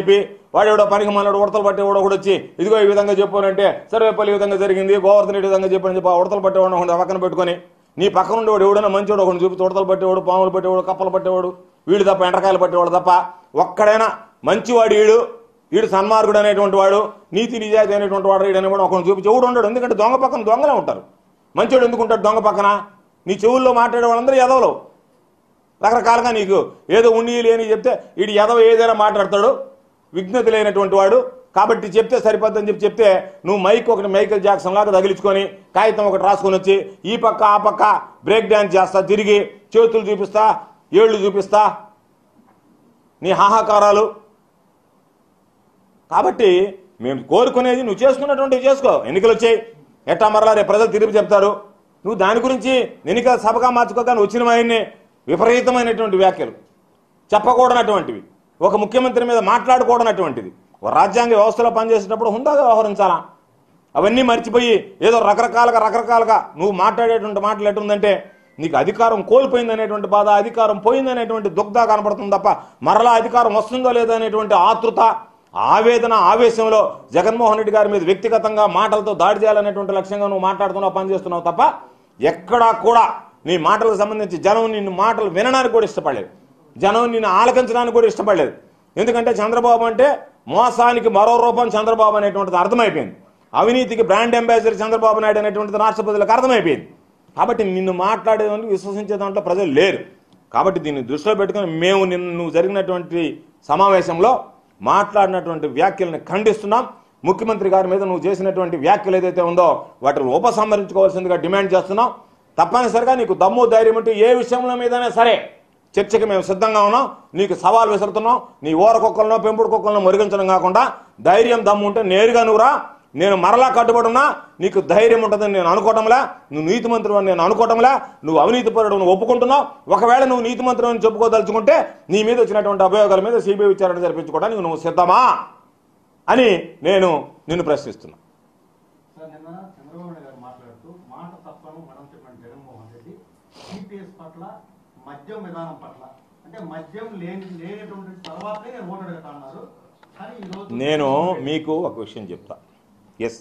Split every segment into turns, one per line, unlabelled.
చెప్పి వాడు ఎవడో పనికి మాలాడు ఉడతలు పట్టేవాడు ఒకడు వచ్చి ఇదిగో ఈ విధంగా చెప్పానంటే సర్వేపల్లి ఈ విధంగా జరిగింది గోవర్ధన్ ఈ విధంగా చెప్పని చెప్పి ఆ ఉడతలు పట్టేవాడు ఒకడు పక్కన పెట్టుకొని నీ పక్కన ఉండేవాడు ఎవడైనా మంచివాడు ఒకటి చూపి ఉడతలు పట్టేవాడు పాములు పట్టేవాడు కప్పలు పట్టేవాడు వీడు తప్ప ఎండ్రకాయలు పట్టేవాడు తప్ప ఒక్కడైనా మంచివాడు వీడు వీడు సన్మార్గుడు అనేటువంటి వాడు నీతి నిజాయితీ అనేటువంటి వాడు వీడు అనేవాడు ఒకరిని చూపించి ఎవడు ఉండడు ఎందుకంటే దొంగ పక్కన దొంగలే ఉంటారు మంచోడు ఎందుకు ఉంటాడు దొంగ పక్కన నీ చెవుల్లో మాట్లాడే వాళ్ళందరూ ఎదవలు రకరకాలుగా నీకు ఏదో ఉండి లేని చెప్తే వీడు ఎదవ ఏదైనా మాట్లాడతాడు విఘ్నత లేనటువంటి వాడు కాబట్టి చెప్తే సరిపోద్దని చెప్పి చెప్తే నువ్వు మైక్ ఒకటి మైకల్ జాక్సన్ లాగా తగిలించుకొని కాగితం ఒకటి రాసుకొని వచ్చి ఈ పక్క ఆ పక్క బ్రేక్ డ్యాన్స్ చేస్తా తిరిగి చేతులు చూపిస్తా ఏళ్ళు చూపిస్తా నీ హాహాకారాలు కాబట్టి మేము కోరుకునేది నువ్వు చేసుకున్నటువంటివి చేసుకో ఎన్నికలు వచ్చాయి ఎట్టా మరలా రేపు ప్రజలు తిరిగి చెప్తారు నువ్వు దాని గురించి ఎన్నికల సభగా మార్చుకోగానే వచ్చిన ఆయన్ని విపరీతమైనటువంటి వ్యాఖ్యలు చెప్పకూడనటువంటివి ఒక ముఖ్యమంత్రి మీద మాట్లాడకూడనటువంటిది ఒక రాజ్యాంగ వ్యవస్థలో పనిచేసేటప్పుడు హుందాగా వ్యవహరించాలా అవన్నీ మర్చిపోయి ఏదో రకరకాలుగా రకరకాలుగా నువ్వు మాట్లాడేటువంటి మాటలు ఎటుందంటే నీకు అధికారం కోల్పోయింది అనేటువంటి బాధ అధికారం పోయింది అనేటువంటి దుగ్ధ కనపడుతుంది తప్ప మరలా అధికారం వస్తుందో లేదో అనేటువంటి ఆతృత ఆవేదన ఆవేశంలో జగన్మోహన్ రెడ్డి గారి మీద వ్యక్తిగతంగా మాటలతో దాడి చేయాలనేటువంటి లక్ష్యంగా నువ్వు మాట్లాడుతున్నావు పనిచేస్తున్నావు తప్ప ఎక్కడా కూడా నీ మాటలకు సంబంధించి జనం నిన్ను మాటలు వినడానికి కూడా ఇష్టపడలేదు జనం నిన్ను ఆలకించడానికి కూడా ఇష్టపడలేదు ఎందుకంటే చంద్రబాబు అంటే మోసానికి మరో రూపం చంద్రబాబు అనేటువంటిది అర్థమైపోయింది అవినీతికి బ్రాండ్ అంబాసిడర్ చంద్రబాబు నాయుడు అనేటువంటిది రాష్ట్ర ప్రజలకు అర్థమైపోయింది కాబట్టి నిన్ను మాట్లాడేదానికి విశ్వసించే దాంట్లో ప్రజలు లేరు కాబట్టి దీన్ని దృష్టిలో పెట్టుకుని మేము నిన్ను నువ్వు జరిగినటువంటి సమావేశంలో మాట్లాడినటువంటి వ్యాఖ్యలను ఖండిస్తున్నాం ముఖ్యమంత్రి గారి మీద నువ్వు చేసినటువంటి వ్యాఖ్యలు ఏదైతే ఉందో వాటిని ఉపసంహరించుకోవాల్సిందిగా డిమాండ్ చేస్తున్నాం తప్పనిసరిగా నీకు దమ్ము ధైర్యం ఉంటే ఏ విషయంలో మీదైనా సరే చర్చకి మేము సిద్ధంగా ఉన్నాం నీకు సవాల్ విసురుతున్నాం నీ ఊర కుక్కలను పెంపుడు కుక్కలను మురిగించడం కాకుండా ధైర్యం దమ్ము ఉంటే నేరుగా నువ్వురా నేను మరలా కట్టుబడి ఉన్నా నీకు ధైర్యం ఉంటుందని నేను అనుకోవటంలా నువ్వు నీతి మంత్రి అని నేను అనుకోవటంలా నువ్వు అవినీతి పరుడు నువ్వు ఒప్పుకుంటున్నావు ఒకవేళ నువ్వు నీతి మంత్రి అని చెప్పుకోదలుచుకుంటే నీ మీద వచ్చినటువంటి అభియోగాల మీద సిబిఐ విచారణ జరిపించుకోవడానికి నువ్వు సిద్ధమా అని నేను నిన్ను ప్రశ్నిస్తున్నా
సార్ నిన్న చంద్రబాబు నాయుడు గారు మాట్లాడుతూ మాట తప్పను మనం చెప్పిన జగన్మోహన్ రెడ్డి సిపిఎస్ పట్ల మద్యం విధానం పట్ల అంటే మద్యం లేని లేనటువంటి తర్వాతే నేను ఓటు అడుగుతా అన్నారు కానీ ఈ రోజు
నేను మీకు ఒక విషయం చెప్తా ఎస్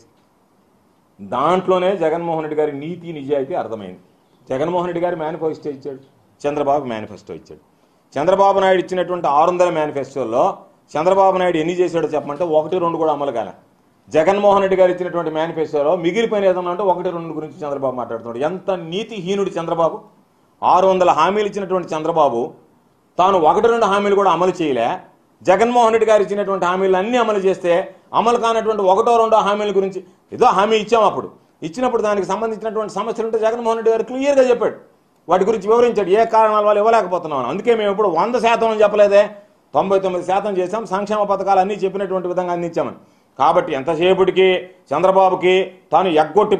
దాంట్లోనే జగన్మోహన్ రెడ్డి గారి నీతి నిజాయితీ అర్థమైంది జగన్మోహన్ రెడ్డి గారి మేనిఫెస్టో ఇచ్చాడు చంద్రబాబు మేనిఫెస్టో ఇచ్చాడు చంద్రబాబు నాయుడు ఇచ్చినటువంటి ఆరు వందల మేనిఫెస్టోలో చంద్రబాబు నాయుడు ఎన్ని చేశాడో చెప్పమంటే ఒకటి రెండు కూడా అమలు కాలే జగన్మోహన్ రెడ్డి గారు ఇచ్చినటువంటి మేనిఫెస్టోలో మిగిలిపోయిన ఏదన్నా అంటే ఒకటి రెండు గురించి చంద్రబాబు మాట్లాడుతున్నాడు ఎంత నీతిహీనుడు చంద్రబాబు ఆరు వందల హామీలు ఇచ్చినటువంటి చంద్రబాబు తాను ఒకటి రెండు హామీలు కూడా అమలు చేయలే జగన్మోహన్ రెడ్డి గారు ఇచ్చినటువంటి హామీలు అన్ని అమలు చేస్తే అమలు కానటువంటి ఒకటో రెండో హామీల గురించి ఏదో హామీ ఇచ్చాం అప్పుడు ఇచ్చినప్పుడు దానికి సంబంధించినటువంటి సమస్యలు ఉంటే జగన్మోహన్ రెడ్డి గారు క్లియర్గా చెప్పాడు వాటి గురించి వివరించాడు ఏ కారణాల వల్ల ఇవ్వలేకపోతున్నాం అని. అందుకే మేము ఇప్పుడు వంద శాతం అని చెప్పలేదే తొంభై తొమ్మిది శాతం చేశాం సంక్షేమ పథకాలు అన్నీ చెప్పినటువంటి విధంగా అందించామని కాబట్టి ఎంతసేపటికి చంద్రబాబుకి తాను ఎగ్గొట్టి